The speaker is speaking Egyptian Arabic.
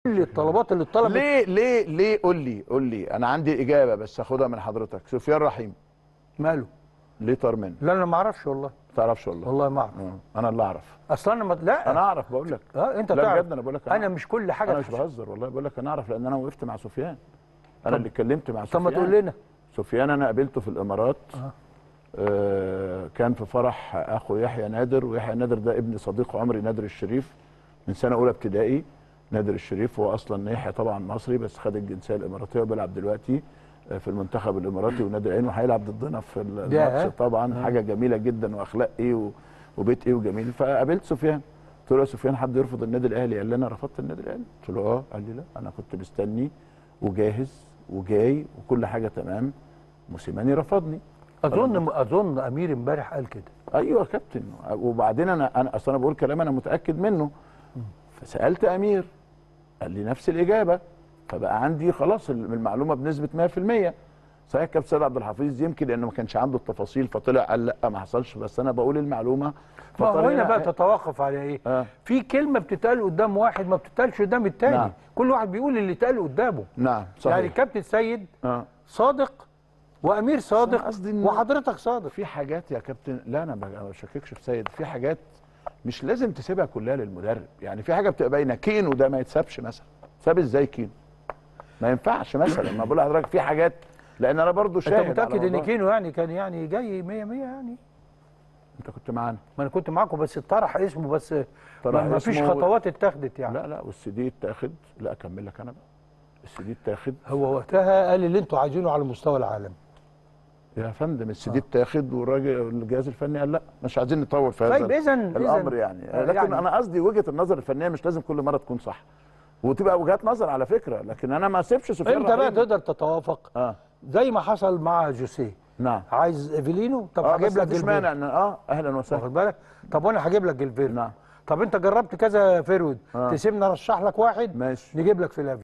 كل الطلبات اللي اتطلبت ليه ليه ليه قول لي قول لي انا عندي اجابه بس هاخدها من حضرتك سفيان رحيم ماله ليه طار منه لا انا ما اعرفش والله ما تعرفش والله والله ما اعرف آه، انا اللي اعرف اصلا انا ما لا انا اعرف بقول لك اه انت لا تعرف بجد انا بقول لك انا مش كل حاجه انا مش تحصل. بهزر والله بقول لك انا اعرف لان انا وقفت مع سفيان انا طب- اللي اتكلمت مع طب سفيان ما تقول لنا سفيان انا قابلته في الامارات آه. آه كان في فرح اخو يحيى نادر ويحيى نادر ده ابن صديق عمري نادر الشريف من سنه اولى ابتدائي نادر الشريف هو اصلا يحيى طبعا مصري بس خد الجنسيه الاماراتيه وبيلعب دلوقتي آه، في المنتخب الاماراتي ونادي العين وهيلعب ضدنا في ال- ياه. الماتش طبعا حاجه جميله جدا واخلاق ايه و- وبيت ايه وجميل فقابلت سفيان قلت له يا سفيان حد يرفض النادي الاهلي قال لي انا رفضت النادي الاهلي قلت له اه قال لي لا انا كنت مستني وجاهز وجاي وكل حاجه تمام موسيماني رفضني اظن اظن امير امبارح قال كده ايوه يا كابتن وبعدين انا انا اصل انا بقول كلام انا متاكد منه فسالت امير قال لي نفس الاجابه فبقى عندي خلاص المعلومه بنسبه 100% صحيح كابتن سيد عبد الحفيظ يمكن لانه ما كانش عنده التفاصيل فطلع قال لا ما حصلش بس انا بقول المعلومه ما هو فطلع- هنا بقى تتوقف على ايه آه. في كلمه بتتقال قدام واحد ما بتتقالش قدام التاني نعم. كل واحد بيقول اللي اتقال قدامه نعم صحيح يعني كابتن سيد آه. صادق وامير صادق قصدي إن- وحضرتك صادق في حاجات يا كابتن لا انا ما بشككش في سيد في حاجات مش لازم تسيبها كلها للمدرب يعني في حاجه بتبقى باينه كينو ده ما يتسابش مثلا ساب ازاي كينو ما ينفعش مثلا ما بقول لحضرتك في حاجات لان انا برضو انت شاهد متاكد على ان موضوع- كينو يعني كان يعني جاي 100 100 يعني انت كنت معانا ما انا كنت معاكم بس اتطرح اسمه بس طرح ما ما فيش اسمه- خطوات اتخذت يعني لا لا والسي دي اتاخد لا اكمل لك انا بقى السي دي اتاخد هو وقتها قال اللي انتوا عايزينه على مستوى العالم يا فندم السي دي اتاخد والراجل الجهاز الفني قال لا مش عايزين نطول في هذا طيب إذن- الامر إذن- يعني آه، لكن يعني- انا قصدي وجهه النظر الفنيه مش لازم كل مره تكون صح وتبقى وجهات نظر على فكره لكن انا ما اسيبش سفيان انت بقى رحيم. تقدر تتوافق اه زي ما حصل مع جوسيه نعم عايز ايفيلينو طب اه هجيب بس لك مفيش جilberto. مانع ان اه اهلا وسهلا واخد بالك طب وانا هجيب لك جilberto نعم طب انت جربت كذا فيرود آه. تسيبني ارشح لك واحد ماشي نجيب لك فيلافيو